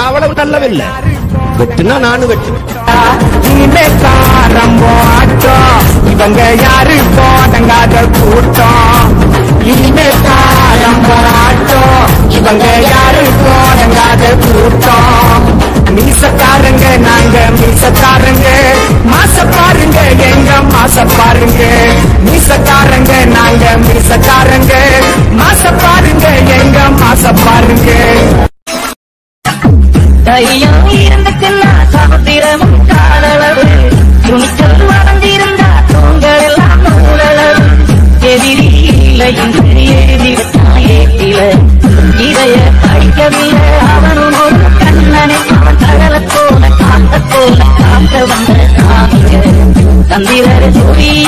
நான் அவ்வளவு நல்லவில்லை வெட்டுனா நானும் வெட்டுவேன் இனிமே காரம்போ ஆட்டம் இவங்க யாரு போதங்காத கூட்டம் இனிமே காரம்போ ஆட்டம் இவங்க யாரு போதங்காத கூட்டம் மீசக்காரங்க நாங்க மீசக்காரங்க மாச பாருங்க எங்க மாச பாருங்க மீசக்காரங்க நாங்க மீசக்காரங்க மாச பாருங்க எங்க மாச பாருங்க தைரியம் இருந்துச்சுன்னா சமுத்திரமும் காதளவு துணிச்சல் வளர்ந்திருந்தா தூங்கள் எல்லாம் நூலளவு எதிரி இல்லையும் ஏதில இதைய படிக்கவில்லை அவனும் ஒரு கண்ணனை அவன் தகல போல காத்த போல காத்த வந்த சாமிய தந்திரர் சொல்லி